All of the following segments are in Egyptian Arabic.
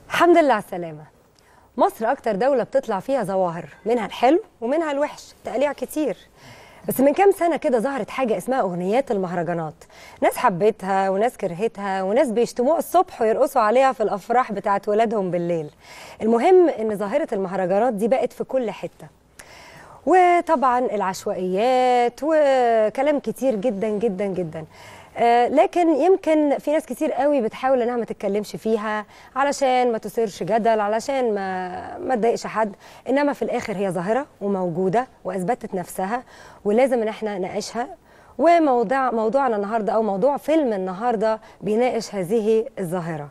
الحمد لله على السلامة مصر أكتر دولة بتطلع فيها ظواهر منها الحلو ومنها الوحش تقليع كتير بس من كام سنة كده ظهرت حاجة اسمها أغنيات المهرجانات ناس حبتها وناس كرهتها وناس بيشتموها الصبح ويرقصوا عليها في الأفراح بتاعت ولادهم بالليل المهم إن ظاهرة المهرجانات دي بقت في كل حتة وطبعا العشوائيات وكلام كتير جدا جدا جدا آه، لكن يمكن في ناس كتير قوي بتحاول انها ما تتكلمش فيها علشان ما تثيرش جدل علشان ما ما تضايقش حد انما في الاخر هي ظاهره وموجوده واثبتت نفسها ولازم ان احنا نناقشها وموضوع موضوعنا النهارده او موضوع فيلم النهارده بيناقش هذه الظاهره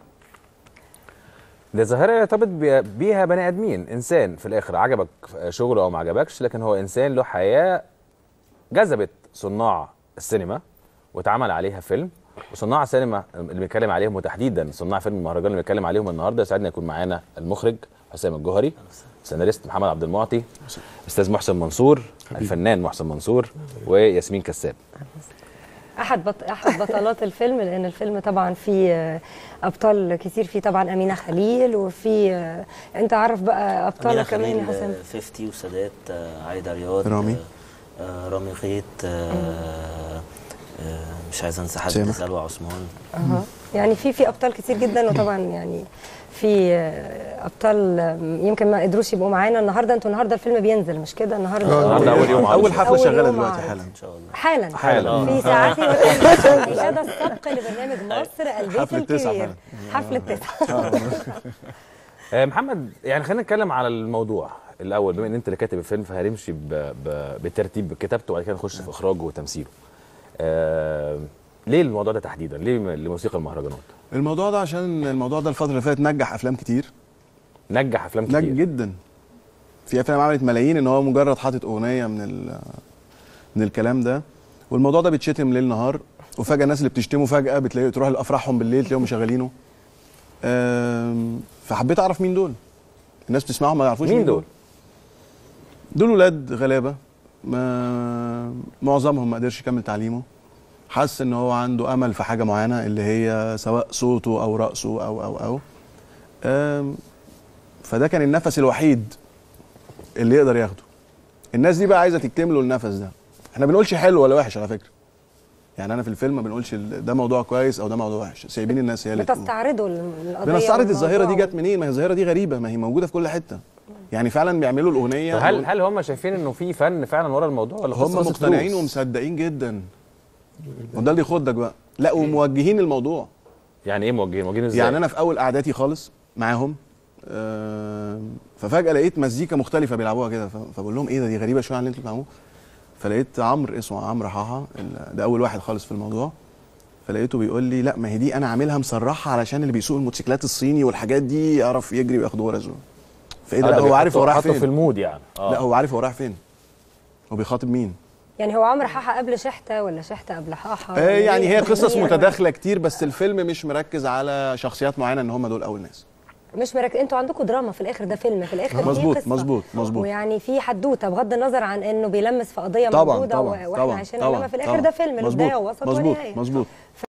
ده ظاهرة يرتبط بي- بيها بني آدمين إنسان في الآخر عجبك شغله أو ما عجبكش لكن هو إنسان له حياة جذبت صناع السينما واتعمل عليها فيلم وصناع السينما اللي بنتكلم عليهم وتحديدا صناع فيلم المهرجان اللي بنتكلم عليهم النهارده يسعدنا يكون معانا المخرج حسام الجوهري سيناريست محمد عبد المعطي استاذ محسن منصور الفنان محسن منصور وياسمين كساب احد بط... احد بطلات الفيلم لان الفيلم طبعا فيه آه، ابطال كتير فيه طبعا امينه خليل وفي آه، انت عارف بقى ابطالها كمان يا حسام 50 وسادات آه، عايده رياض رامي. آه، آه، رامي غيط آه، آه، مش عايز انسى حد سامح. سلوى عثمان أها. يعني في في ابطال كتير جدا وطبعا يعني في آه، ابطال آه، يمكن ما قدروش يبقوا معانا النهارده انتوا النهارده الفيلم بينزل مش كده النهارده النهارده أول يوم عرض. اول حفله أول شغاله يوم دلوقتي عرض. حالا ان شاء الله حالا حالا. في ساعات الإشادة السبق لبرنامج مصر البيت حفلة تسعة الكبير حفلة تسعة آه، محمد يعني خلينا نتكلم على الموضوع الاول بما ان انت اللي كاتب الفيلم فهنمشي ب... ب... بالترتيب كتابته وبعد كده نخش في اخراجه وتمثيله آه... ليه الموضوع ده تحديدا ليه م- لموسيقى المهرجانات الموضوع ده عشان الموضوع ده الفتره اللي فاتت نجح افلام كتير نجح افلام نجح كتير جدا في افلام عملت ملايين ان هو مجرد حاطط اغنيه من ال من الكلام ده والموضوع ده بيتشتم ليل نهار وفجاه الناس اللي بتشتمه فجاه بتلاقي تروح لافراحهم بالليل تلاقيهم مشغلينه آم، فحبيت اعرف مين دول الناس بتسمعهم ما يعرفوش مين دول؟ دول ولاد غلابه ما معظمهم ما قدرش يكمل تعليمه حس ان هو عنده امل في حاجه معينه اللي هي سواء صوته او رقصه او او او آم، فده كان النفس الوحيد اللي يقدر ياخده الناس دي بقى عايزه تكتم له النفس ده احنا بنقولش حلو ولا وحش على فكره يعني انا في الفيلم ما بنقولش ال- ده موضوع كويس او ده موضوع وحش سايبين الناس هي اللي تقول. بتستعرضوا القضية بنستعرض الظاهره دي والموضوع. جت منين ما هي الظاهره دي غريبه ما هي موجوده في كل حته يعني فعلا بيعملوا الاغنيه طب هل هل هم شايفين انه في فن فعلا ورا الموضوع ولا قصة هم قصة مقتنعين فلوس؟ ومصدقين جدا وده اللي يخضك بقى لا وموجهين الموضوع يعني ايه موجهين موجهين ازاي يعني انا في اول قعداتي خالص معاهم آم، ففجاه لقيت مزيكا مختلفه بيلعبوها كده ف- فبقول لهم ايه ده دي غريبه شويه عن اللي انتوا بتلعبوه فلقيت عمرو اسمه عمرو حاحه ال- ده اول واحد خالص في الموضوع فلقيته بيقول لي لا ما هي دي انا عاملها مسرحها علشان اللي بيسوق الموتوسيكلات الصيني والحاجات دي يعرف يجري وياخد ورزه فايه ده آه، لا هو عارف هو رايح حطه في فين المود يعني آه. لا هو عارف هو رايح فين هو بيخاطب مين يعني هو عمرو حاحة قبل شحتة ولا شحتة قبل حاحة آه يعني هي قصص مين؟ متداخله كتير بس الفيلم مش مركز على شخصيات معينه ان هم دول اول ناس مش مركز انتوا عندكم دراما في الاخر ده فيلم في الاخر في مظبوط، قصة. مظبوط، مظبوط. ويعني في حدوته بغض النظر عن انه بيلمس في قضيه طبعا موجوده طبعا واحنا طبعا عايشينها انما في الاخر طبعا. ده فيلم له مظبوط بدايه ووسط مظبوط ونهايه مظبوط